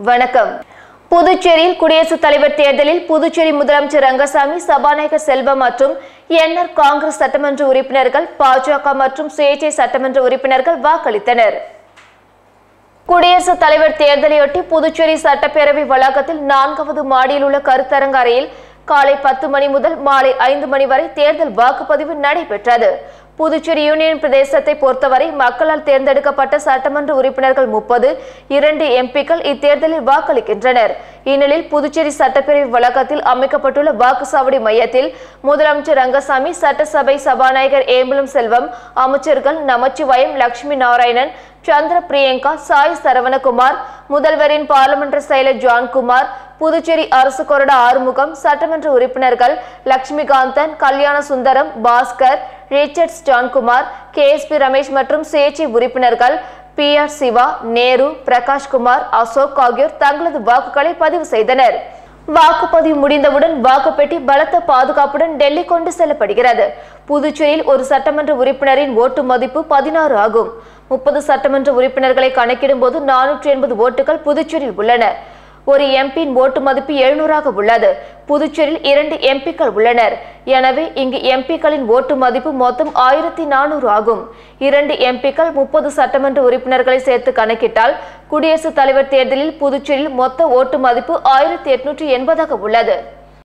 வணக்கம் புதுச்சேரியில் குடியரசுத் தலைவர் தேர்தலில் புதுச்சேரி முதலமைச்சர் ரங்கசாமி சபாநாயகர் செல்வம் மற்றும் என்ஆர் காங்கிரஸ் சட்டமன்ற உறுப்பினர்கள் பாஜக மற்றும் சுயேட்சை சட்டமன்ற உறுப்பினர்கள் வாக்களித்தனர் குடியரசுத் தலைவர் தேர்தலையொட்டி புதுச்சேரி சட்டப்பேரவை வளாகத்தில் நான்காவது மாடியில் உள்ள கருத்தரங்க அறையில் காலை பத்து மணி முதல் மாலை ஐந்து மணி வரை தேர்தல் வாக்குப்பதிவு நடைபெற்றது புதுச்சேரி யூனியன் பிரதேசத்தை பொறுத்தவரை மக்களால் தேர்ந்தெடுக்கப்பட்ட சட்டமன்ற உறுப்பினர்கள் முப்பது இரண்டு எம்பிக்கள் இத்தேர்தலில் வாக்களிக்கின்றனர் இந்நிலையில் புதுச்சேரி சட்டப்பேரவை வளாகத்தில் அமைக்கப்பட்டுள்ள வாக்குச்சாவடி மையத்தில் முதலமைச்சர் ரங்கசாமி சட்டசபை சபாநாயகர் ஏம்பலம் செல்வம் அமைச்சர்கள் நமச்சிவாயம் லட்சுமி நாராயணன் சந்திர பிரியங்கா சாய் சரவணகுமார் முதல்வரின் பார்லிமெண்ட் செயலர் ஜான்குமார் புதுச்சேரி அரசு கொறடா ஆறுமுகம் சட்டமன்ற உறுப்பினர்கள் Lakshmikanthan Kalyana Sundaram Bhaskar Richards Johnkumar K S P Ramesh மற்றும் சுயேட்சை உறுப்பினர்கள் பி ஆர் சிவா நேரு பிரகாஷ்குமார் அசோக் ஆகியோர் தங்களது வாக்குகளை பதிவு செய்தனர் வாக்குப்பதிவு முடிந்தவுடன் வாக்குப்பெட்டி பலத்த பாதுகாப்புடன் டெல்லி கொண்டு செல்லப்படுகிறது புதுச்சேரியில் ஒரு சட்டமன்ற உறுப்பினரின் ஓட்டு மதிப்பு பதினாறு ஆகும் முப்பது சட்டமன்ற உறுப்பினர்களை கணக்கிடும் போது நானூற்றி எண்பது ஓட்டுகள் புதுச்சேரியில் உள்ளன ஒரு எம்பியின் ஓட்டு மதிப்பு எழுநூறாக உள்ளது புதுச்சேரியில் இரண்டு எம்பிக்கள் உள்ளனர் எனவே இங்கு எம்பிக்களின் ஓட்டு மதிப்பு மொத்தம் ஆயிரத்தி நானூறு ஆகும் இரண்டு எம்பிக்கள் முப்பது சட்டமன்ற உறுப்பினர்களை சேர்த்து கணக்கிட்டால் குடியரசுத் தலைவர் தேர்தலில் புதுச்சேரியில் மொத்த ஓட்டு மதிப்பு ஆயிரத்தி எட்நூற்றி எண்பதாக உள்ளது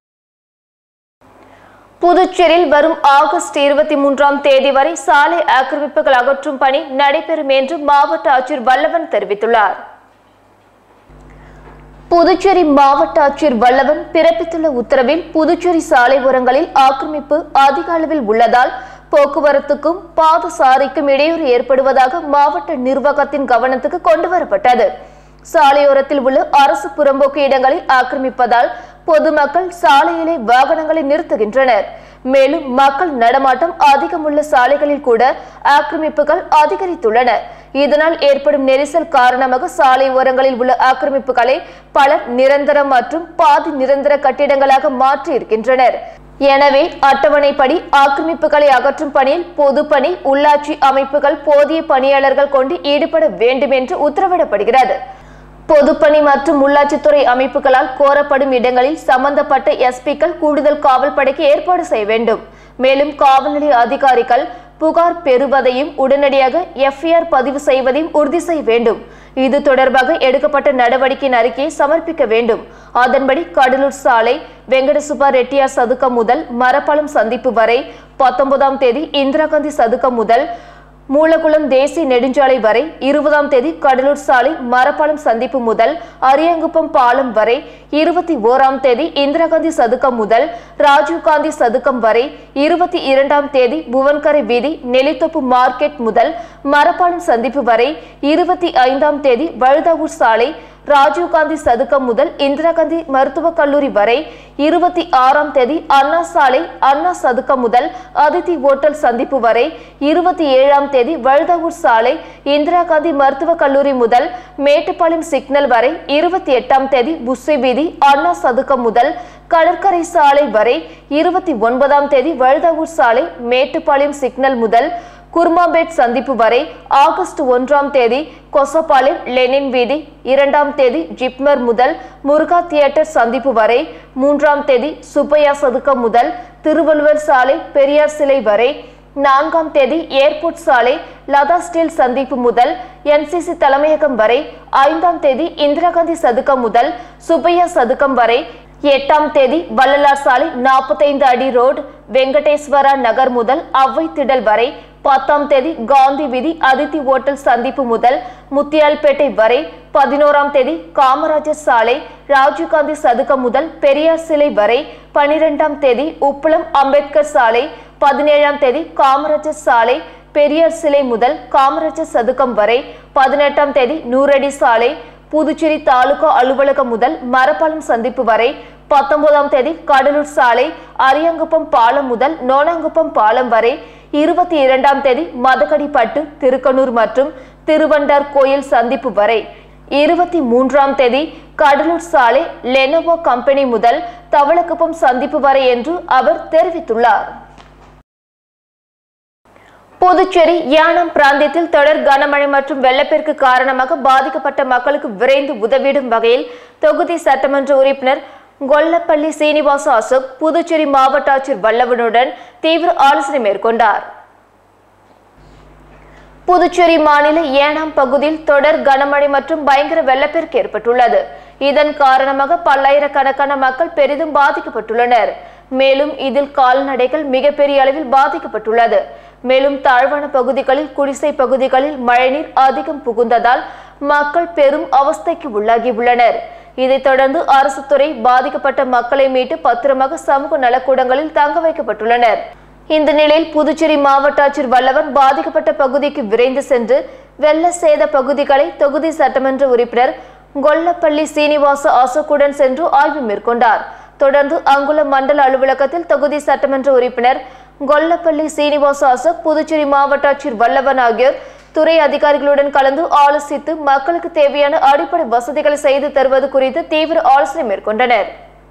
புதுச்சேரியில் வரும் ஆகஸ்ட் இருபத்தி மூன்றாம் தேதி வரை சாலை ஆக்கிரமிப்புகள் அகற்றும் பணி நடைபெறும் என்று மாவட்ட ஆட்சியர் வல்லவன் தெரிவித்துள்ளார் புதுச்சேரி மாவட்ட ஆட்சியர் வல்லவன் பிறப்பித்துள்ள உத்தரவில் புதுச்சேரி சாலை ஓரங்களில் ஆக்கிரமிப்பு அதிக அளவில் உள்ளதால் போக்குவரத்துக்கும் பாதசாரிக்கும் இடையூறு ஏற்படுவதாக மாவட்ட நிர்வாகத்தின் கவனத்துக்கு கொண்டு வரப்பட்டது சாலையோரத்தில் உள்ள அரசு புறம்போக்கு இடங்களில் ஆக்கிரமிப்பதால் பொதுமக்கள் சாலையிலே வாகனங்களை நிறுத்துகின்றனர் மேலும் மக்கள் நடமாட்டம் அதிகமுள்ள சாலைகளில் கூட ஆக்கிரமிப்புகள் அதிகரித்துள்ளன இதனால் ஏற்படும் நெரிசல் காரணமாக சாலை ஓரங்களில் உள்ள ஆக்கிரமிப்புகளை பலர் நிரந்தர மற்றும் பாதி நிரந்தர கட்டிடங்களாக மாற்றி இருக்கின்றனர் எனவே அட்டவணைப்படி ஆக்கிரமிப்புகளை அகற்றும் பணியில் பொதுப்பணி உள்ளாட்சி அமைப்புகள் போதிய பணியாளர்கள் கொண்டு ஈடுபட வேண்டும் என்று உத்தரவிடப்படுகிறது பொதுப்பணி மற்றும் உள்ளாட்சித்துறை அமைப்புகளால் கோரப்படும் இடங்களில் சம்பந்தப்பட்ட எஸ்பிக்கள் கூடுதல் காவல் படைக்கு ஏற்பாடு செய்ய வேண்டும் மேலும் காவல் நிலைய அதிகாரிகள் புகார் பெறுவதையும் உடனடியாக எஃப்ஐஆர் பதிவு செய்வதையும் உறுதி செய்ய வேண்டும் இது தொடர்பாக எடுக்கப்பட்ட நடவடிக்கையின் அறிக்கையை சமர்ப்பிக்க வேண்டும் அதன்படி கடலூர் சாலை வெங்கடசுப்பா ரெட்டியார் சதுக்கம் முதல் மரப்பாலம் சந்திப்பு வரை பத்தொன்பதாம் தேதி இந்திரா காந்தி சதுக்கம் முதல் மூலகுளம் தேசிய நெடுஞ்சாலை வரை இருபதாம் தேதி கடலூர் சாலை மரப்பாலம் சந்திப்பு முதல் அரியங்குப்பம் பாலம் வரை இருபத்தி ஓராம் தேதி இந்திரா காந்தி சதுக்கம் முதல் ராஜீவ்காந்தி சதுக்கம் வரை இருபத்தி இரண்டாம் தேதி புவன்கரை வீதி நெல்லித்தோப்பு மார்க்கெட் முதல் மரப்பாலம் சந்திப்பு வரை இருபத்தி ஐந்தாம் தேதி வழுதாவூர் சாலை ராஜீவ்காந்தி சதுக்கம் முதல் இந்திரா காந்தி மருத்துவக் கல்லூரி வரை இருபத்தி ஆறாம் தேதி அண்ணா சாலை அண்ணா சதுக்கம் முதல் அதித்தி ஓட்டல் சந்திப்பு வரை இருபத்தி ஏழாம் தேதி வழுதாவூர் சாலை இந்திரா காந்தி மருத்துவக் கல்லூரி முதல் மேட்டுப்பாளையம் சிக்னல் வரை இருபத்தி எட்டாம் தேதி புஸ்ஸை வீதி அண்ணா சதுக்கம் முதல் கடற்கரை சாலை வரை இருபத்தி ஒன்பதாம் தேதி வழுதாவூர் சாலை மேட்டுப்பாளையம் சிக்னல் முதல் குர்மாபேட் சந்திப்பு வரை ஆகஸ்ட் ஒன்றாம் தேதி கொசப்பாளையம் லெனின் வீதி இரண்டாம் தேதி ஜிப்மர் முதல் முருகா தியேட்டர் சந்திப்பு வரை மூன்றாம் தேதி சுப்பையா சதுக்கம் முதல் திருவள்ளுவர் சாலை பெரியார் சிலை வரை நான்காம் தேதி ஏர்போர்ட் சாலை லதா ஸ்டீல் சந்திப்பு முதல் என்சிசி தலைமையகம் வரை ஐந்தாம் தேதி இந்திரா காந்தி சதுக்கம் முதல் சுப்பையா சதுக்கம் வரை எட்டாம் தேதி வள்ளலார் சாலை நாற்பத்தைந்து அடி ரோடு வெங்கடேஸ்வரா நகர் முதல் அவ்வை திடல் வரை பத்தாம் தேதி காந்தி வீதி அதித்தி ஓட்டல் சந்திப்பு முதல் முத்தியால்பேட்டை வரை பதினோராம் தேதி காமராஜர் சாலை ராஜீவ்காந்தி சதுக்கம் முதல் பெரியார் சிலை வரை பனிரெண்டாம் தேதி உப்பளம் அம்பேத்கர் சாலை பதினேழாம் தேதி காமராஜர் சாலை பெரியார் சிலை முதல் காமராஜர் சதுக்கம் வரை பதினெட்டாம் தேதி நூறடி சாலை புதுச்சேரி தாலுகா அலுவலகம் முதல் மரப்பாலம் சந்திப்பு வரை பத்தொன்பதாம் தேதி கடலூர் சாலை அரியங்குப்பம் பாலம் முதல் நோனாங்குப்பம் பாலம் வரை இருபத்தி இரண்டாம் தேதி மதகடிப்பட்டு திருக்கனூர் மற்றும் திருவண்டார் கோயில் சந்திப்பு வரை இருபத்தி மூன்றாம் தேதி கடலூர் சாலை லெனோவோ கம்பெனி முதல் தவளக்குப்பம் சந்திப்பு வரை என்று அவர் தெரிவித்துள்ளார் புதுச்சேரி யானம் பிராந்தியத்தில் தொடர் கனமழை மற்றும் வெள்ளப்பெருக்கு காரணமாக பாதிக்கப்பட்ட மக்களுக்கு விரைந்து உதவிடும் வகையில் தொகுதி சட்டமன்ற உறுப்பினர் கொல்லப்பள்ளி சீனிவாச அசோக் புதுச்சேரி மாவட்ட ஆட்சியர் வல்லவனுடன் தீவிர ஆலோசனை மேற்கொண்டார் புதுச்சேரி மாநில ஏனாம் பகுதியில் தொடர் கனமழை மற்றும் பயங்கர வெள்ளப்பெருக்கு ஏற்பட்டுள்ளது இதன் காரணமாக பல்லாயிரக்கணக்கான மக்கள் பெரிதும் பாதிக்கப்பட்டுள்ளனர் மேலும் இதில் கால்நடைகள் மிகப்பெரிய அளவில் பாதிக்கப்பட்டுள்ளது மேலும் தாழ்வான பகுதிகளில் குடிசை பகுதிகளில் மழைநீர் அதிகம் புகுந்ததால் மக்கள் பெரும் அவஸ்தைக்கு உள்ளாகியுள்ளனர் இதைத் தொடர்ந்து அரசு துறை பாதிக்கப்பட்ட மக்களை மீட்டு பத்திரமாக சமூக நலக்கூடங்களில் தங்க வைக்கப்பட்டுள்ளனர் இந்த நிலையில் புதுச்சேரி மாவட்ட ஆட்சியர் வல்லவன் பாதிக்கப்பட்ட பகுதிக்கு விரைந்து சென்று வெள்ள சேத பகுதிகளை தொகுதி சட்டமன்ற உறுப்பினர் கொல்லப்பள்ளி சீனிவாச அசோக்குடன் சென்று ஆய்வு மேற்கொண்டார் தொடர்ந்து அங்குள்ள மண்டல அலுவலகத்தில் தொகுதி சட்டமன்ற உறுப்பினர் கொல்லப்பள்ளி சீனிவாச அசோக் புதுச்சேரி மாவட்ட ஆட்சியர் வல்லவன் ஆகியோர் துறை அதிகாரிகளுடன் கலந்து ஆலோசித்து மக்களுக்கு தேவையான அடிப்படை வசதிகளை செய்து தருவது குறித்து தீவிர ஆலோசனை மேற்கொண்டனர்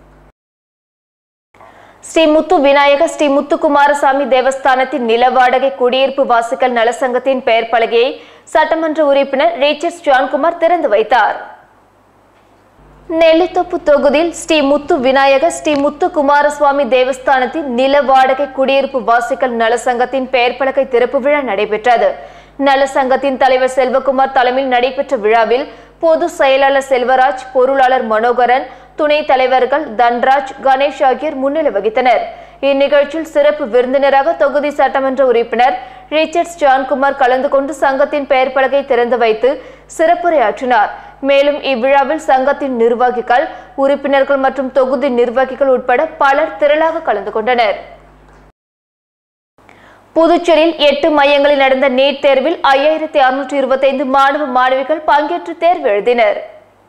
ஸ்ரீ முத்து விநாயக ஸ்ரீ முத்துக்குமாரசாமி தேவஸ்தானத்தின் நில வாடகை குடியிருப்பு வாசிகள் நலசங்கத்தின் பெயர் பலகையை சட்டமன்ற உறுப்பினர் ரிச்சர்ஸ் ஜான்குமார் திறந்து வைத்தார் நெல்லித்தோப்பு தொகுதியில் ஸ்ரீ முத்து விநாயக ஸ்ரீ முத்து குமாரசுவாமி தேவஸ்தானத்தின் நில வாடகை குடியிருப்பு வாசிகள் நலசங்கத்தின் பெயர் பலகை திறப்பு விழா நடைபெற்றது நலசங்கத்தின் தலைவர் செல்வகுமார் தலைமையில் நடைபெற்ற விழாவில் பொது செயலாளர் செல்வராஜ் பொருளாளர் மனோகரன் துணைத் தலைவர்கள் தன்ராஜ் கணேஷ் ஆகியோர் முன்னிலை வகித்தனர் இந்நிகழ்ச்சியில் சிறப்பு விருந்தினராக தொகுதி சட்டமன்ற உறுப்பினர் ரிச்சர்ட்ஸ் ஜான்குமார் கலந்து கொண்டு சங்கத்தின் பெயர் பலகை திறந்து வைத்து சிறப்புரையாற்றினார் மேலும் இவ்விழாவில் சங்கத்தின் நிர்வாகிகள் உறுப்பினர்கள் மற்றும் தொகுதி நிர்வாகிகள் உட்பட பலர் திரளாக கலந்து கொண்டனர் புதுச்சேரியில் எட்டு மையங்களில் நடந்த நீட் தேர்வில் ஐயாயிரத்தி அறுநூற்றி இருபத்தைந்து மாணவ மாணவிகள் பங்கேற்று தேர்வு எழுதினர்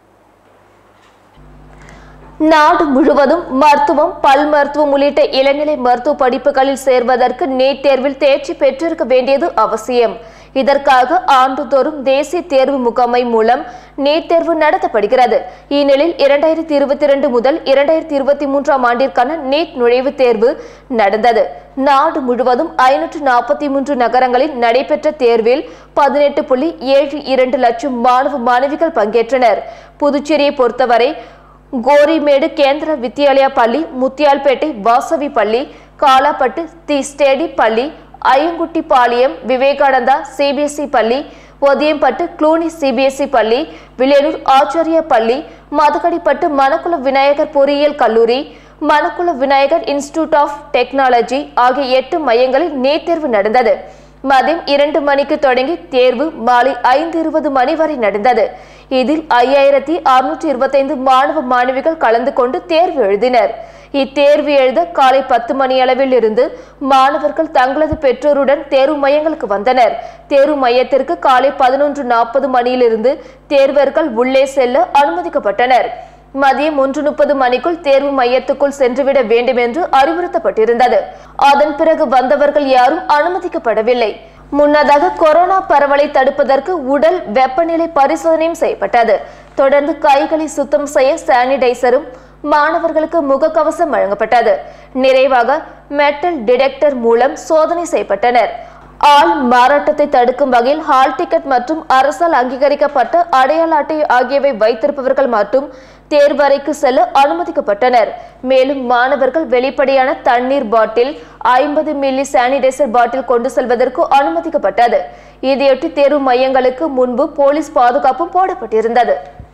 நாடு முழுவதும் மருத்துவம் பல் மருத்துவம் உள்ளிட்ட இளநிலை மருத்துவ படிப்புகளில் சேர்வதற்கு நீட் தேர்வில் தேர்ச்சி பெற்றிருக்க வேண்டியது அவசியம் இதற்காக ஆண்டுதோறும் தேசிய தேர்வு முகமை மூலம் நீட் தேர்வு நடத்தப்படுகிறது இந்நிலையில் இரண்டாயிரத்தி இருபத்தி இரண்டு முதல் இரண்டாயிரத்தி இருபத்தி மூன்றாம் ஆண்டிற்கான நீட் நுழைவுத் தேர்வு நடந்தது நாடு முழுவதும் ஐநூற்று நாற்பத்தி மூன்று நகரங்களில் நடைபெற்ற தேர்வில் பதினெட்டு புள்ளி ஏழு இரண்டு லட்சம் மாணவ மாணவிகள் பங்கேற்றனர் புதுச்சேரியை பொறுத்தவரை கோரிமேடு கேந்திர வித்யாலயா பள்ளி முத்தியால்பேட்டை வாசவி பள்ளி காலாப்பட்டு தி ஸ்டேடி பள்ளி ஐயங்குட்டி பாளையம் விவேகானந்தா சிபிஎஸ்இ பள்ளி ஒதியம்பட்டு க்ளூனி சிபிஎஸ்இ பள்ளி வில்லியனூர் ஆச்சாரிய பள்ளி மதகடிப்பட்டு மணக்குள விநாயகர் பொறியியல் கல்லூரி Manakula Vinayagar institute of technology ஆகிய எட்டு மையங்களில் நீட் தேர்வு நடந்தது மதியம் இரண்டு மணிக்கு தொடங்கி தேர்வு மாலை ஐந்து இருபது மணி வரை நடந்தது இதில் ஐயாயிரத்தி அறுநூற்றி இருபத்தைந்து மாணவ மாணவிகள் கலந்து கொண்டு தேர்வு எழுதினர் இத்தேர்வு எழுத காலை பத்து மணி அளவில் இருந்து மாணவர்கள் தங்களது பெற்றோருடன் தேர்வு மையங்களுக்கு வந்தனர் தேர்வு மையத்திற்கு காலை பதினொன்று நாற்பது மணியிலிருந்து தேர்வர்கள் உள்ளே செல்ல அனுமதிக்கப்பட்டனர் மதியம் ஒன்று முப்பது மணிக்குள் தேர்வு மையத்துக்குள் சென்றுவிட வேண்டும் என்று அறிவுறுத்தப்பட்டிருந்தது அதன் பிறகு வந்தவர்கள் யாரும் அனுமதிக்கப்படவில்லை முன்னதாக கொரோனா பரவலை தடுப்பதற்கு உடல் வெப்பநிலை பரிசோதனையும் செய்யப்பட்டது தொடர்ந்து கைகளை சுத்தம் செய்ய சானிடைசரும் மாணவர்களுக்கு முகக்கவசம் வழங்கப்பட்டது நிறைவாக மெட்டல் டிடெக்டர் மூலம் சோதனை செய்யப்பட்டனர் ஆள் மாறாட்டத்தை தடுக்கும் வகையில் ஹால் டிக்கெட் மற்றும் அரசால் அங்கீகரிக்கப்பட்ட அடையாள அட்டை ஆகியவை வைத்திருப்பவர்கள் மற்றும் தேர்வறைக்கு செல்ல அனுமதிக்கப்பட்டனர் மேலும் மாணவர்கள் வெளிப்படையான தண்ணீர் பாட்டில் ஐம்பது மில்லி சானிடைசர் பாட்டில் கொண்டு செல்வதற்கு அனுமதிக்கப்பட்டது இதையொட்டி தேர்வு மையங்களுக்கு முன்பு போலீஸ் பாதுகாப்பும் போடப்பட்டிருந்தது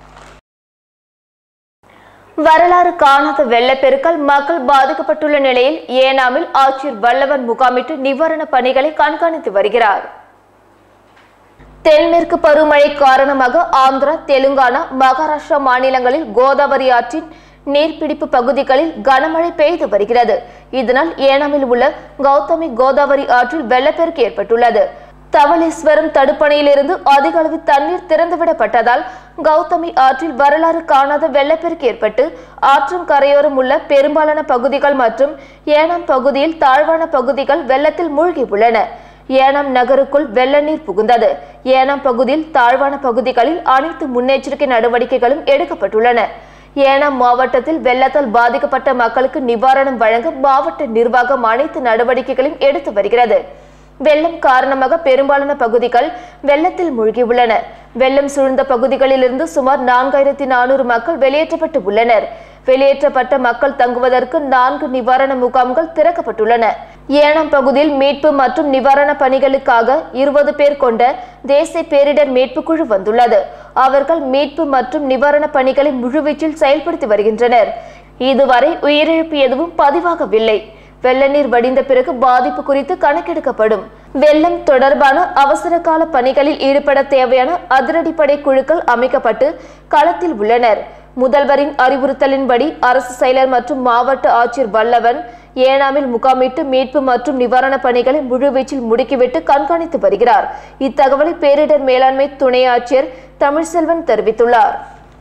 வரலாறு காணாத வெள்ளப்பெருக்கால் மக்கள் பாதிக்கப்பட்டுள்ள நிலையில் ஏனாமில் ஆட்சியர் வல்லவன் முகாமிட்டு நிவாரண பணிகளை கண்காணித்து வருகிறார் தென்மேற்கு பருவமழை காரணமாக ஆந்திரா தெலுங்கானா மகாராஷ்டிரா மாநிலங்களில் கோதாவரி ஆற்றின் நீர்பிடிப்பு பகுதிகளில் கனமழை பெய்து வருகிறது இதனால் ஏனாமில் உள்ள கௌதமி கோதாவரி ஆற்றில் வெள்ளப்பெருக்கு ஏற்பட்டுள்ளது தவளேஸ்வரம் தடுப்பணையிலிருந்து அதிக அளவு தண்ணீர் திறந்துவிடப்பட்டதால் கௌதமி ஆற்றில் வரலாறு காணாத வெள்ளப்பெருக்கு ஏற்பட்டு ஆற்றும் கரையோரம் உள்ள பெரும்பாலான பகுதிகள் மற்றும் ஏனாம் பகுதியில் தாழ்வான பகுதிகள் வெள்ளத்தில் மூழ்கி உள்ளன ஏனாம் நகருக்குள் வெள்ள நீர் புகுந்தது ஏனாம் பகுதியில் தாழ்வான பகுதிகளில் அனைத்து முன்னெச்சரிக்கை நடவடிக்கைகளும் எடுக்கப்பட்டுள்ளன ஏனாம் மாவட்டத்தில் வெள்ளத்தால் பாதிக்கப்பட்ட மக்களுக்கு நிவாரணம் வழங்க மாவட்ட நிர்வாகம் அனைத்து நடவடிக்கைகளையும் எடுத்து வருகிறது வெள்ளம் காரணமாக பெரும்பாலான பகுதிகள் வெள்ளத்தில் மூழ்கியுள்ளன வெள்ளம் சூழ்ந்த பகுதிகளிலிருந்து சுமார் நான்காயிரத்தி நானூறு மக்கள் வெளியேற்றப்பட்டு உள்ளனர் வெளியேற்றப்பட்ட மக்கள் தங்குவதற்கு நான்கு நிவாரண முகாம்கள் திறக்கப்பட்டுள்ளன ஏனாம் பகுதியில் மீட்பு மற்றும் நிவாரண பணிகளுக்காக இருபது பேர் கொண்ட தேசிய பேரிடர் மீட்பு குழு வந்துள்ளது அவர்கள் மீட்பு மற்றும் நிவாரண பணிகளை முழுவீச்சில் செயல்படுத்தி வருகின்றனர் இதுவரை உயிரிழப்பு எதுவும் பதிவாகவில்லை வெள்ள நீர் வடிந்த பிறகு பாதிப்பு குறித்து கணக்கெடுக்கப்படும் வெள்ளம் தொடர்பான அவசர கால பணிகளில் ஈடுபட தேவையான அதிரடிப்படை குழுக்கள் அமைக்கப்பட்டு களத்தில் உள்ளனர் முதல்வரின் அறிவுறுத்தலின்படி அரசு செயலர் மற்றும் மாவட்ட ஆட்சியர் வல்லவன் ஏனாமில் முகாமிட்டு மீட்பு மற்றும் நிவாரண பணிகளை முழுவீச்சில் முடுக்கிவிட்டு கண்காணித்து வருகிறார் இத்தகவலை பேரிடர் மேலாண்மை துணை ஆட்சியர் தமிழ்செல்வன் தெரிவித்துள்ளார்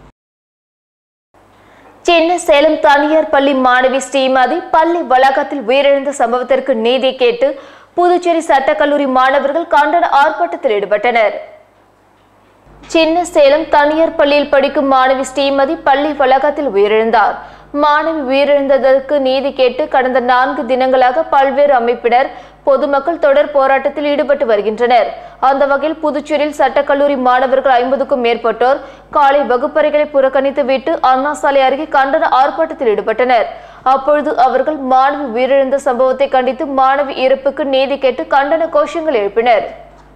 சின்ன சேலம் தனியார் பள்ளி மாணவி ஸ்ரீமதி பள்ளி வளாகத்தில் உயிரிழந்த சம்பவத்திற்கு நீதி கேட்டு புதுச்சேரி சட்டக்கல்லூரி மாணவர்கள் கண்டன ஆர்ப்பாட்டத்தில் ஈடுபட்டனர் சின்ன சேலம் தனியார் பள்ளியில் படிக்கும் மாணவி ஸ்ரீமதி பள்ளி வளாகத்தில் உயிரிழந்தார் மாணவி உயிரிழந்ததற்கு நீதி கேட்டு கடந்த நான்கு தினங்களாக பல்வேறு அமைப்பினர் பொதுமக்கள் தொடர் போராட்டத்தில் ஈடுபட்டு வருகின்றனர் அந்த வகையில் புதுச்சேரியில் சட்டக்கல்லூரி மாணவர்கள் ஐம்பதுக்கும் மேற்பட்டோர் காலை வகுப்பறைகளை புறக்கணித்து விட்டு அண்ணா சாலை அருகே கண்டன ஆர்ப்பாட்டத்தில் ஈடுபட்டனர் அப்பொழுது அவர்கள் மாணவி உயிரிழந்த சம்பவத்தை கண்டித்து மாணவி இறப்புக்கு நீதி கேட்டு கண்டன கோஷங்கள் எழுப்பினர்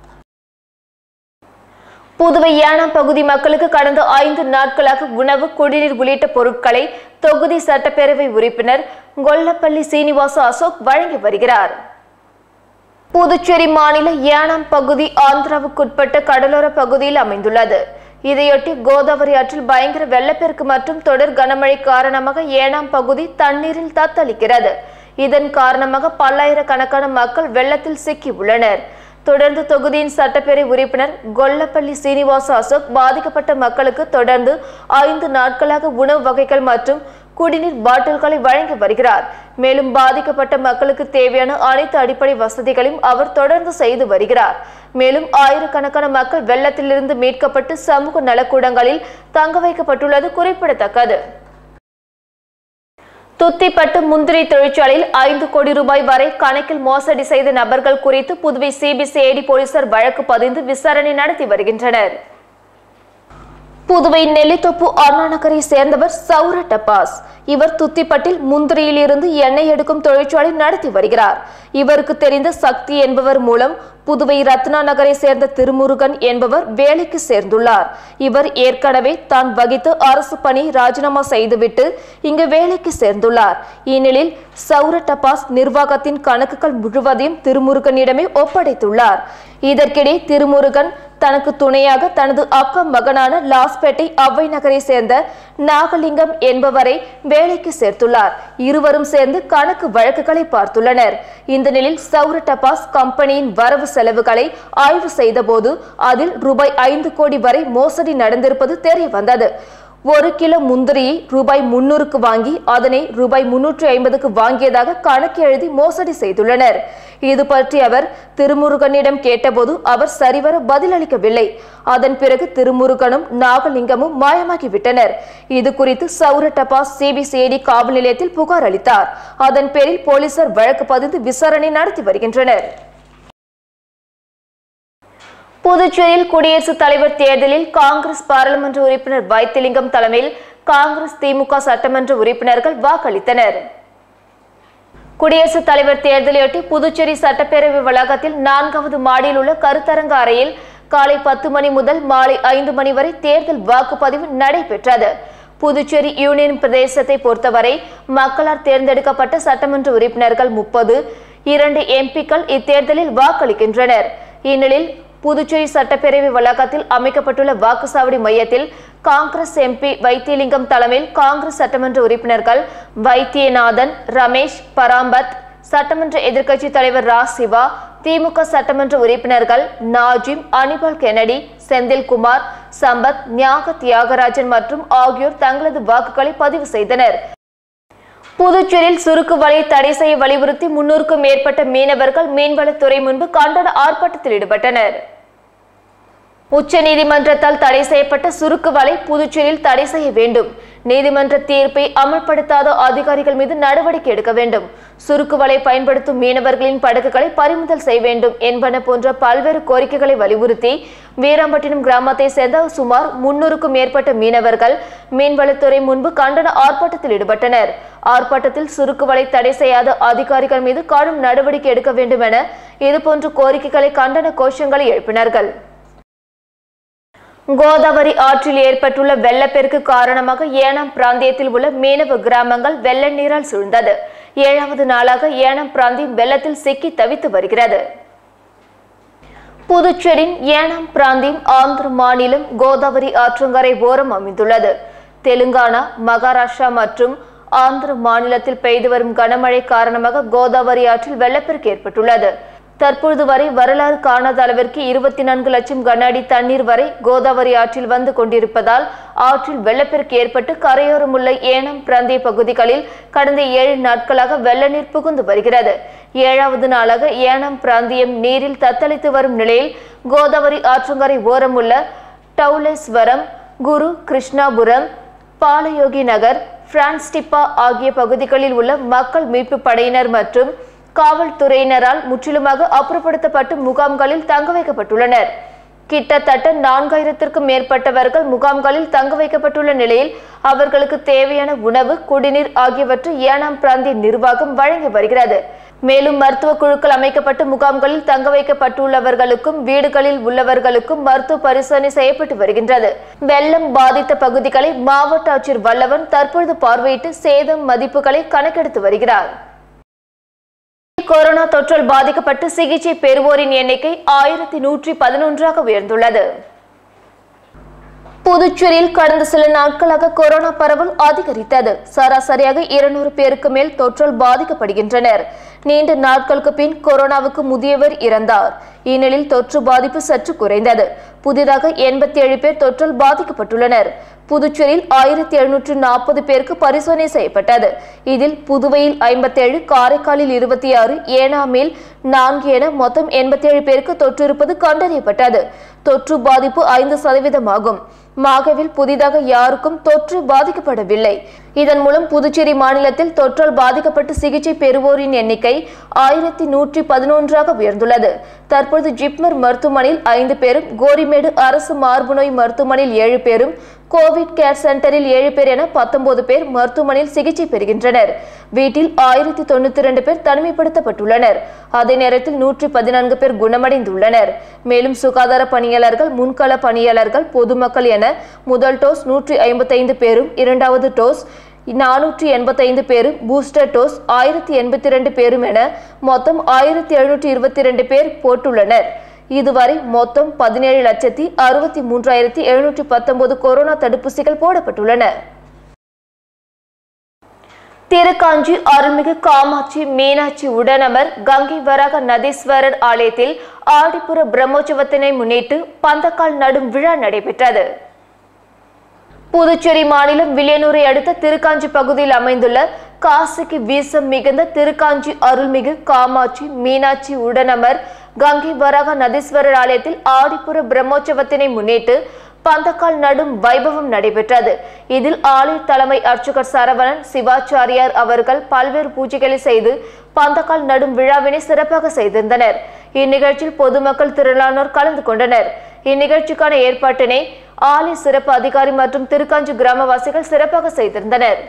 புதுவை ஏனாம் பகுதி மக்களுக்கு கடந்த ஐந்து நாட்களாக உணவு குடிநீர் உள்ளிட்ட பொருட்களை தொகுதி சட்டப்பேரவை உறுப்பினர் கொல்லப்பள்ளி சீனிவாச அசோக் வழங்கி வருகிறார் புதுச்சேரி மாநில ஏனாம் பகுதி ஆந்திராவுக்குட்பட்ட கடலோர பகுதியில் அமைந்துள்ளது இதையொட்டி கோதாவரி ஆற்றில் பயங்கர வெள்ளப்பெருக்கு மற்றும் தொடர் கனமழை காரணமாக ஏனாம் பகுதி தண்ணீரில் தத்தளிக்கிறது இதன் காரணமாக பல்லாயிரக்கணக்கான மக்கள் வெள்ளத்தில் சிக்கி உள்ளனர் தொடர்ந்து தொகுதியின் சட்டப்பேரவை உறுப்பினர் கொல்லப்பள்ளி சீனிவாச அசோக் பாதிக்கப்பட்ட மக்களுக்கு தொடர்ந்து ஐந்து நாட்களாக உணவு வகைகள் மற்றும் குடிநீர் பாட்டில்களை வழங்கி வருகிறார் மேலும் பாதிக்கப்பட்ட மக்களுக்கு தேவையான அனைத்து அடிப்படை வசதிகளையும் அவர் தொடர்ந்து செய்து வருகிறார் மேலும் ஆயிரக்கணக்கான மக்கள் வெள்ளத்திலிருந்து மீட்கப்பட்டு சமூக நலக்கூடங்களில் தங்க வைக்கப்பட்டுள்ளது குறிப்பிடத்தக்கது துத்திப்பட்டு முந்திரி தொழிற்சாலையில் ஐந்து கோடி ரூபாய் வரை கணக்கில் மோசடி செய்த நபர்கள் குறித்து புதுவை சிபிசிஐடி போலீசார் வழக்கு பதிந்து விசாரணை நடத்தி வருகின்றனர் புதுவை நெல்லித்தோப்பு அண்ணா நகரை சேர்ந்தவர் சௌர டப்பாஸ் இவர் துத்திப்பட்டில் முந்திரியில் இருந்து எண்ணெய் எடுக்கும் தொழிற்சாலை நடத்தி வருகிறார் இவருக்கு தெரிந்த சக்தி என்பவர் மூலம் புதுவை ரத்னா நகரை சேர்ந்த திருமுருகன் என்பவர் வேலைக்கு சேர்ந்துள்ளார் இவர் ஏற்கனவே தான் வகித்த அரசு பணி ராஜினாமா செய்துவிட்டு இங்கு வேலைக்கு சேர்ந்துள்ளார் இந்நிலையில் சௌர டப்பாஸ் நிர்வாகத்தின் கணக்குகள் முழுவதையும் திருமுருகனிடமே ஒப்படைத்துள்ளார் இதற்கிடையே திருமுருகன் தனக்கு துணையாக தனது அக்கா மகனான லாஸ்பேட்டை அவ்வை நகரை சேர்ந்த நாகலிங்கம் என்பவரை வேலைக்கு சேர்த்துள்ளார் இருவரும் சேர்ந்து கணக்கு வழக்குகளை பார்த்துள்ளனர் இந்த நிலையில் சௌர டபாஸ் கம்பெனியின் வரவு செலவுகளை ஆய்வு செய்தபோது அதில் ரூபாய் ஐந்து கோடி வரை மோசடி நடந்திருப்பது தெரிய வந்தது ஒரு கிலோ முந்திரியை ரூபாய் முன்னூறுக்கு வாங்கி அதனை ரூபாய் முன்னூற்றி ஐம்பதுக்கு வாங்கியதாக கணக்கு எழுதி மோசடி செய்துள்ளனர் இது பற்றி அவர் திருமுருகனிடம் கேட்டபோது அவர் சரிவர பதிலளிக்கவில்லை அதன் பிறகு திருமுருகனும் நாகலிங்கமும் மாயமாகிவிட்டனர் இது குறித்து சௌர டபாஸ் சிபிசிஐடி காவல் நிலையத்தில் புகார் அளித்தார் அதன் பேரில் போலீசார் வழக்கு பதிந்து விசாரணை நடத்தி வருகின்றனர் புதுச்சேரியில் குடியரசுத் தலைவர் தேர்தலில் காங்கிரஸ் பாராளுமன்ற உறுப்பினர் வைத்திலிங்கம் தலைமையில் காங்கிரஸ் திமுக சட்டமன்ற உறுப்பினர்கள் வாக்களித்தனர் குடியரசுத் தலைவர் தேர்தலையொட்டி புதுச்சேரி சட்டப்பேரவை வளாகத்தில் நான்காவது மாடியில் உள்ள கருத்தரங்க அறையில் காலை பத்து மணி முதல் மாலை ஐந்து மணி வரை தேர்தல் வாக்குப்பதிவு நடைபெற்றது புதுச்சேரி யூனியன் பிரதேசத்தை பொறுத்தவரை மக்களால் தேர்ந்தெடுக்கப்பட்ட சட்டமன்ற உறுப்பினர்கள் முப்பது இரண்டு எம்பிக்கள் இத்தேர்தலில் வாக்களிக்கின்றனர் இந்நிலையில் புதுச்சேரி சட்டப்பேரவை வளாகத்தில் அமைக்கப்பட்டுள்ள வாக்குச்சாவடி மையத்தில் காங்கிரஸ் எம்பி வைத்தியலிங்கம் தலைமையில் காங்கிரஸ் சட்டமன்ற உறுப்பினர்கள் வைத்தியநாதன் ரமேஷ் பராம்பத் சட்டமன்ற எதிர்க்கட்சி தலைவர் ரா சிவா திமுக சட்டமன்ற உறுப்பினர்கள் நாஜிம் அனிபால் கெனடி செந்தில்குமார் சம்பத் ஞாக தியாகராஜன் மற்றும் ஆகியோர் தங்களது வாக்குகளை பதிவு செய்தனர் புதுச்சேரியில் சுருக்கு வலையை தடை செய்ய வலியுறுத்தி முன்னூறுக்கும் மேற்பட்ட மீனவர்கள் மீன்வளத்துறை முன்பு கண்டன ஆர்ப்பாட்டத்தில் ஈடுபட்டனர் உச்சநீதிமன்றத்தால் தடை செய்யப்பட்ட சுருக்கு வலை புதுச்சேரியில் தடை செய்ய வேண்டும் நீதிமன்ற தீர்ப்பை அமல்படுத்தாத அதிகாரிகள் மீது நடவடிக்கை எடுக்க வேண்டும் சுருக்கு வலை பயன்படுத்தும் மீனவர்களின் படகுகளை பறிமுதல் செய்ய வேண்டும் என்பன போன்ற பல்வேறு கோரிக்கைகளை வலியுறுத்தி வீராம்பட்டினம் கிராமத்தை சேர்ந்த சுமார் முன்னூறுக்கும் மேற்பட்ட மீனவர்கள் மீன்வளத்துறை முன்பு கண்டன ஆர்ப்பாட்டத்தில் ஈடுபட்டனர் ஆர்ப்பாட்டத்தில் சுருக்கு வலை தடை செய்யாத அதிகாரிகள் மீது கடும் நடவடிக்கை எடுக்க வேண்டும் என இதுபோன்ற கோரிக்கைகளை கண்டன கோஷங்களை எழுப்பினார்கள் கோதாவரி ஆற்றில் ஏற்பட்டுள்ள வெள்ளப்பெருக்கு காரணமாக ஏனாம் பிராந்தியத்தில் உள்ள மீனவ கிராமங்கள் வெள்ள நீரால் சூழ்ந்தது ஏழாவது நாளாக ஏனாம் பிராந்தியம் வெள்ளத்தில் சிக்கி தவித்து வருகிறது புதுச்சேரியின் ஏனாம் பிராந்தியம் ஆந்திர மாநிலம் கோதாவரி ஆற்றங்கரை ஓரம் அமைந்துள்ளது தெலுங்கானா மகாராஷ்டிரா மற்றும் ஆந்திர மாநிலத்தில் பெய்து வரும் கனமழை காரணமாக கோதாவரி ஆற்றில் வெள்ளப்பெருக்கு ஏற்பட்டுள்ளது தற்பொழுது வரை வரலாறு காணாத அளவிற்கு இருபத்தி நான்கு லட்சம் கன அடி தண்ணீர் வரை கோதாவரி ஆற்றில் வந்து கொண்டிருப்பதால் ஆற்றில் வெள்ளப்பெருக்கு ஏற்பட்டு கரையோரம் உள்ள ஏனம் பிராந்திய பகுதிகளில் கடந்த ஏழு நாட்களாக வெள்ள நீர் புகுந்து வருகிறது ஏழாவது நாளாக ஏனம் பிராந்தியம் நீரில் தத்தளித்து வரும் நிலையில் கோதாவரி ஆற்றங்கரை ஓரம் உள்ள டவுலேஸ்வரம் குரு கிருஷ்ணாபுரம் பாலயோகி நகர் பிரான்ஸ்டிப்பா ஆகிய பகுதிகளில் உள்ள மக்கள் மீட்பு படையினர் மற்றும் காவல்துறையினரால் முற்றிலுமாக அப்புறப்படுத்தப்பட்டு முகாம்களில் தங்க வைக்கப்பட்டுள்ளனர் கிட்டத்தட்ட நான்காயிரத்திற்கும் மேற்பட்டவர்கள் முகாம்களில் தங்க வைக்கப்பட்டுள்ள நிலையில் அவர்களுக்கு தேவையான உணவு குடிநீர் ஆகியவற்றை ஏனாம் பிராந்திய நிர்வாகம் வழங்கி வருகிறது மேலும் மருத்துவ குழுக்கள் அமைக்கப்பட்டு முகாம்களில் தங்க வைக்கப்பட்டுள்ளவர்களுக்கும் வீடுகளில் உள்ளவர்களுக்கும் மருத்துவ பரிசோதனை செய்யப்பட்டு வருகின்றது வெள்ளம் பாதித்த பகுதிகளை மாவட்ட ஆட்சியர் வல்லவன் தற்பொழுது பார்வையிட்டு சேதம் மதிப்புகளை கணக்கெடுத்து வருகிறார் கொரோனா தொற்றால் பாதிக்கப்பட்டு சிகிச்சை பெறுவோரின் எண்ணிக்கை ஆயிரத்தி நூற்றி பதினொன்றாக உயர்ந்துள்ளது புதுச்சேரியில் கடந்த சில நாட்களாக கொரோனா பரவல் அதிகரித்தது சராசரியாக இருநூறு பேருக்கு மேல் தொற்றால் பாதிக்கப்படுகின்றனர் நீண்ட நாட்களுக்கு பின் கொரோனாவுக்கு முதியவர் இறந்தார் இந்நிலையில் தொற்று பாதிப்பு சற்று குறைந்தது புதிதாக எண்பத்தி ஏழு பேர் தொற்றால் பாதிக்கப்பட்டுள்ளனர் புதுச்சேரியில் ஆயிரத்தி எழுநூற்று நாற்பது பேருக்கு பரிசோதனை செய்யப்பட்டது இதில் புதுவையில் ஐம்பத்தேழு காரைக்காலில் இருபத்தி ஆறு ஏனாமில் நான்கு என மொத்தம் எண்பத்தி ஏழு பேருக்கு தொற்று இருப்பது கண்டறியப்பட்டது தொற்று பாதிப்பு ஐந்து சதவீதமாகும் மாகவில் புதிதாக யாருக்கும் தொற்று பாதிக்கப்படவில்லை இதன் மூலம் புதுச்சேரி மாநிலத்தில் தொற்றால் பாதிக்கப்பட்டு சிகிச்சை பெறுவோரின் எண்ணிக்கை ஆயிரத்தி நூற்றி பதினொன்றாக உயர்ந்துள்ளது தற்போது ஜிப்மர் மருத்துவமனையில் ஐந்து பேரும் கோரிமேடு அரசு மார்புநோய் மருத்துவமனையில் ஏழு பேரும் கோவிட் கேர் சென்டரில் ஏழு பேர் என பத்தொன்பது பேர் மருத்துவமனையில் சிகிச்சை பெறுகின்றனர் வீட்டில் ஆயிரத்தி தொண்ணூத்தி ரெண்டு பேர் தனிமைப்படுத்தப்பட்டுள்ளனர் அதே நேரத்தில் நூற்றி பதினான்கு பேர் குணமடைந்துள்ளனர் மேலும் சுகாதார பணியாளர்கள் முன்கள பணியாளர்கள் பொதுமக்கள் என முதல் டோஸ் நூற்றி ஐம்பத்தைந்து பேரும் இரண்டாவது டோஸ் நானூற்றி எண்பத்தைந்து பேரும் பூஸ்டர் டோஸ் ஆயிரத்தி எண்பத்தி ரெண்டு பேரும் என மொத்தம் ஆயிரத்தி எழுநூற்றி இருபத்தி ரெண்டு பேர் போட்டுள்ளனர் இதுவரை மொத்தம் பதினேழு லட்சத்தி அறுபத்தி மூன்றாயிரத்தி எழுநூற்றி பத்தொன்பது கொரோனா தடுப்பூசிகள் போடப்பட்டுள்ளன திருக்காஞ்சி அருள்மிகு காமாட்சி மீனாட்சி உடனமர் கங்கை வராக நதீஸ்வரர் ஆலயத்தில் ஆடிப்புற பிரம்மோற்சவத்தினை முன்னிட்டு பந்தக்கால் நடும் விழா நடைபெற்றது புதுச்சேரி மாநிலம் வில்லியனூரை அடுத்த திருக்காஞ்சி பகுதியில் அமைந்துள்ள காசிக்கு வீசம் மிகுந்த திருக்காஞ்சி அருள்மிகு காமாட்சி மீனாட்சி உடனமர் கங்கை வராக நதீஸ்வரர் ஆலயத்தில் ஆடிப்புற பிரம்மோற்சவத்தினை முன்னிட்டு பந்தக்கால் நடும் வைபவம் நடைபெற்றது இதில் ஆலய தலைமை அர்ச்சகர் சரவணன் சிவாச்சாரியார் அவர்கள் பல்வேறு பூஜைகளை செய்து பந்தக்கால் நடும் விழாவினை சிறப்பாக செய்திருந்தனர் இந்நிகழ்ச்சியில் பொதுமக்கள் திரளானோர் கலந்து கொண்டனர் இந்நிகழ்ச்சிக்கான ஏற்பாட்டினை ஆலய சிறப்பு அதிகாரி மற்றும் திருக்காஞ்சி கிராமவாசிகள் சிறப்பாக செய்திருந்தனர்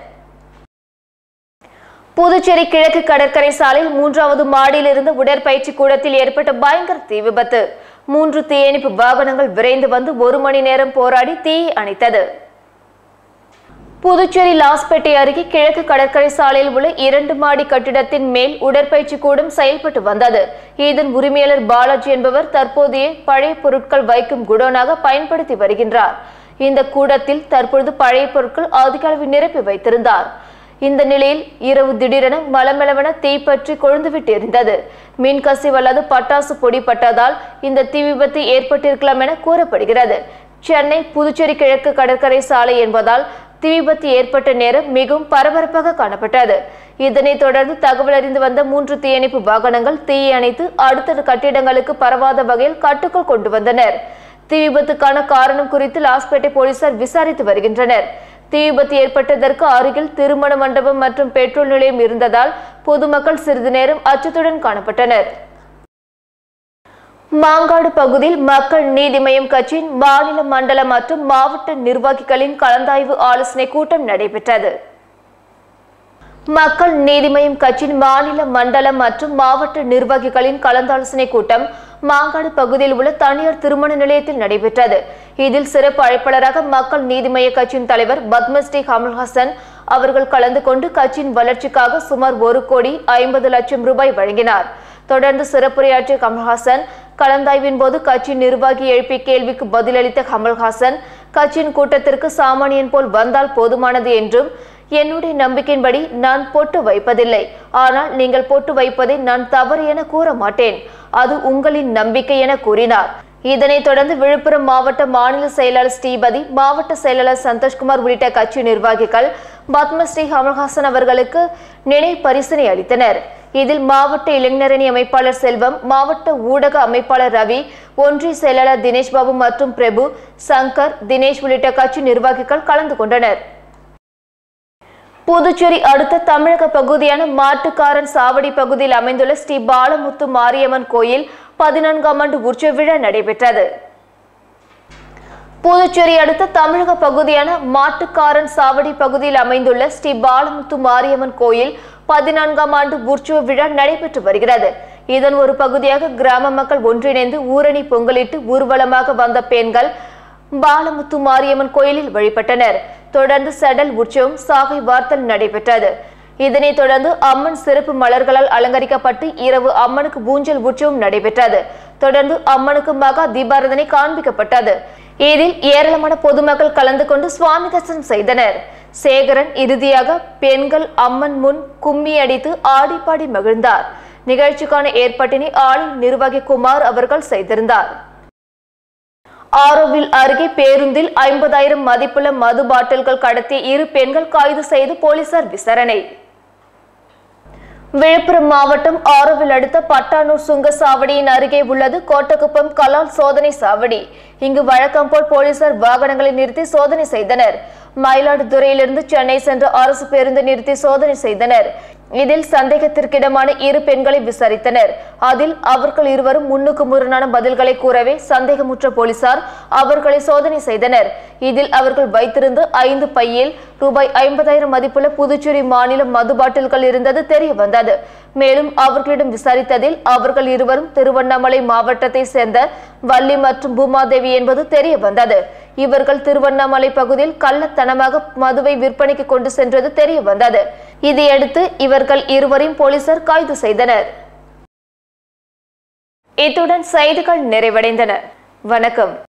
புதுச்சேரி கிழக்கு கடற்கரை சாலையில் மூன்றாவது மாடியில் இருந்த உடற்பயிற்சி கூடத்தில் ஏற்பட்ட பயங்கர தீ விபத்து மூன்று தீயணைப்பு வாகனங்கள் விரைந்து வந்து ஒரு மணி நேரம் போராடி தீயை அணைத்தது புதுச்சேரி லாஸ்பேட்டை அருகே கிழக்கு கடற்கரை சாலையில் உள்ள இரண்டு மாடி கட்டிடத்தின் மேல் உடற்பயிற்சி கூடம் செயல்பட்டு வந்தது இதன் உரிமையாளர் பாலாஜி என்பவர் தற்போதைய பழைய பொருட்கள் வைக்கும் குடோனாக பயன்படுத்தி வருகின்றார் இந்த கூடத்தில் தற்பொழுது பழைய பொருட்கள் அதிக அளவில் நிரப்பி வைத்திருந்தார் இந்த நிலையில் இரவு திடீரென மலமளவென தீப்பற்றி கொழுந்துவிட்டு எரிந்தது மின் கசிவு அல்லது பட்டாசு பொடி பட்டதால் இந்த தீ விபத்து ஏற்பட்டிருக்கலாம் என கூறப்படுகிறது சென்னை புதுச்சேரி கிழக்கு கடற்கரை சாலை என்பதால் தீ விபத்து ஏற்பட்ட நேரம் மிகவும் பரபரப்பாக காணப்பட்டது இதனைத் தொடர்ந்து தகவல் அறிந்து வந்த மூன்று தீயணைப்பு வாகனங்கள் தீயை அணைத்து அடுத்த கட்டிடங்களுக்கு பரவாத வகையில் கட்டுக்குள் கொண்டு வந்தனர் தீ விபத்துக்கான காரணம் குறித்து லாஸ்பேட்டை போலீசார் விசாரித்து வருகின்றனர் தீ விபத்து ஏற்பட்டதற்கு அருகில் திருமண மண்டபம் மற்றும் பெட்ரோல் நிலையம் இருந்ததால் பொதுமக்கள் சிறிது நேரம் அச்சத்துடன் காணப்பட்டனர் மாங்காடு பகுதியில் மக்கள் நீதி மய்யம் கட்சியின் மாநில மண்டல மற்றும் மாவட்ட நிர்வாகிகளின் கலந்தாய்வு ஆலோசனை கூட்டம் நடைபெற்றது மக்கள் நீதி மய்யம் கட்சியின் மாநில மண்டல மற்றும் மாவட்ட நிர்வாகிகளின் கலந்தாலோசனை கூட்டம் மாங்காடு பகுதியில் உள்ள தனியார் திருமண நிலையத்தில் நடைபெற்றது இதில் சிறப்பு அழைப்பாளராக மக்கள் நீதி மய்ய கட்சியின் தலைவர் பத்மஸ்ரீ கமல்ஹாசன் அவர்கள் கலந்து கொண்டு கட்சியின் வளர்ச்சிக்காக சுமார் ஒரு கோடி ஐம்பது லட்சம் ரூபாய் வழங்கினார் தொடர்ந்து சிறப்புரையாற்றிய கமல்ஹாசன் கலந்தாய்வின் போது கட்சியின் நிர்வாகி எழுப்பிய கேள்விக்கு பதிலளித்த கமல்ஹாசன் கட்சியின் கூட்டத்திற்கு சாமானியன் போல் வந்தால் போதுமானது என்றும் என்னுடைய நம்பிக்கையின்படி நான் பொட்டு வைப்பதில்லை ஆனால் நீங்கள் பொட்டு வைப்பதை நான் தவறு என கூற மாட்டேன் அது உங்களின் நம்பிக்கை என கூறினார் இதனைத் தொடர்ந்து விழுப்புரம் மாவட்ட மாநில செயலாளர் ஸ்ரீபதி மாவட்ட செயலாளர் சந்தோஷ்குமார் உள்ளிட்ட கட்சி நிர்வாகிகள் பத்மஸ்ரீ கமல்ஹாசன் அவர்களுக்கு நினைவு பரிசினை அளித்தனர் இதில் மாவட்ட இளைஞரணி அமைப்பாளர் செல்வம் மாவட்ட ஊடக அமைப்பாளர் ரவி ஒன்றிய செயலாளர் தினேஷ் பாபு மற்றும் பிரபு சங்கர் தினேஷ் உள்ளிட்ட கட்சி நிர்வாகிகள் கலந்து கொண்டனர் புதுச்சேரி அடுத்த தமிழக பகுதியான மாட்டுக்காரன் சாவடி பகுதியில் அமைந்துள்ள ஸ்ரீ பாலமுத்து மாரியம்மன் கோயில் பதினான்காம் ஆண்டு உற்சவ விழா நடைபெற்றது புதுச்சேரி அடுத்த தமிழக பகுதியான மாட்டுக்காரன் சாவடி பகுதியில் அமைந்துள்ள ஸ்ரீ பாலமுத்து மாரியம்மன் கோயில் பதினான்காம் ஆண்டு உற்சவ விழா நடைபெற்று வருகிறது இதன் ஒரு பகுதியாக கிராம மக்கள் ஒன்றிணைந்து ஊரணி பொங்கலிட்டு ஊர்வலமாக வந்த பெண்கள் பாலமுத்து மாரியம்மன் கோயிலில் வழிபட்டனர் தொடர்ந்து சடல் உற்சவம் சாகை வார்த்தல் நடைபெற்றது இதனைத் தொடர்ந்து அம்மன் சிறப்பு மலர்களால் அலங்கரிக்கப்பட்டு இரவு அம்மனுக்கு ஊஞ்சல் உற்சவம் நடைபெற்றது தொடர்ந்து அம்மனுக்கு மகா தீபாரதனை காண்பிக்கப்பட்டது இதில் ஏராளமான பொதுமக்கள் கலந்து கொண்டு சுவாமி தரிசனம் செய்தனர் சேகரன் இறுதியாக பெண்கள் அம்மன் முன் கும்மி அடித்து ஆடி பாடி மகிழ்ந்தார் நிகழ்ச்சிக்கான ஏற்பாட்டினை ஆளும் நிர்வாகி குமார் அவர்கள் செய்திருந்தார் ஆரோவில் அருகே பேருந்தில் ஐம்பதாயிரம் மதிப்புள்ள மது பாட்டில்கள் கடத்திய இரு பெண்கள் கைது செய்து போலீசார் விசாரணை விழுப்புரம் மாவட்டம் ஆரோவில் அடுத்த பட்டானூர் சுங்கசாவடியின் அருகே உள்ளது கோட்டக்குப்பம் கலால் சோதனை சாவடி இங்கு வழக்கம் போல் போலீசார் வாகனங்களை நிறுத்தி சோதனை செய்தனர் மயிலாடுதுறையிலிருந்து சென்னை சென்ற அரசு பேருந்து நிறுத்தி சோதனை செய்தனர் இதில் சந்தேகத்திற்கிடமான இரு பெண்களை விசாரித்தனர் அதில் அவர்கள் இருவரும் முன்னுக்கு முரணான பதில்களை கூறவே சந்தேகமுற்ற போலீசார் அவர்களை சோதனை செய்தனர் இதில் அவர்கள் வைத்திருந்த ஐந்து பையில் ரூபாய் ஐம்பதாயிரம் மதிப்புள்ள புதுச்சேரி மாநில மது பாட்டில்கள் இருந்தது தெரிய வந்தது மேலும் அவர்களிடம் விசாரித்ததில் அவர்கள் இருவரும் திருவண்ணாமலை மாவட்டத்தை சேர்ந்த வள்ளி மற்றும் பூமாதேவி என்பது தெரிய வந்தது இவர்கள் திருவண்ணாமலை பகுதியில் கள்ளத்தனமாக மதுவை விற்பனைக்கு கொண்டு சென்றது தெரிய வந்தது இதையடுத்து இவர்கள் இருவரையும் போலீசார் கைது செய்தனர் இத்துடன் செய்திகள் நிறைவடைந்தன வணக்கம்